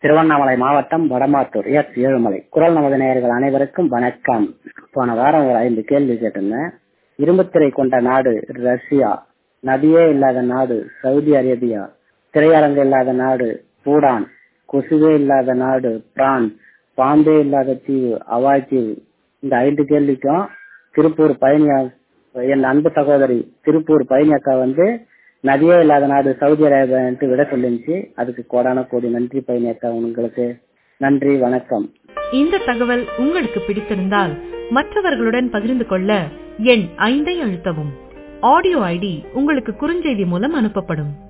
திருவண்ணாமலை மாவட்டம் வடமாத்தூர் எஸ் ஏழுமலை குரல் நமது நேயர்கள் அனைவருக்கும் வணக்கம் போன வாரம் ஒரு ஐந்து கேள்வி கேட்டிருந்தேன் இரும்புத்திரை கொண்ட நாடு ரஷ்யா நதியே இல்லாத நாடு சவுதி அரேபியா திரையரங்கு இல்லாத நாடு பூடான் கொசுவே இல்லாத நாடு பிரான்ஸ் பாம்பே இல்லாத தீவு அவாய் தீவு இந்த ஐந்து கேள்விக்கும் திருப்பூர் பயணியா என் அன்பு சகோதரி திருப்பூர் பயணி அக்கா வந்து நதியே இல்லாத நாடு சவுதி அரேபியான்ட்டு விட சொல்லிருந்துச்சு அதுக்கு கோடான கோடி நன்றி பயணி அக்கா உங்களுக்கு நன்றி வணக்கம் இந்த தகவல் உங்களுக்கு பிடித்திருந்தால் மற்றவர்களுடன் பகிர்ந்து கொள்ள எண் ஐந்தை அழுத்தவும் ஆடியோ ஐடி உங்களுக்கு குறுஞ்செய்தி மூலம் அனுப்பப்படும்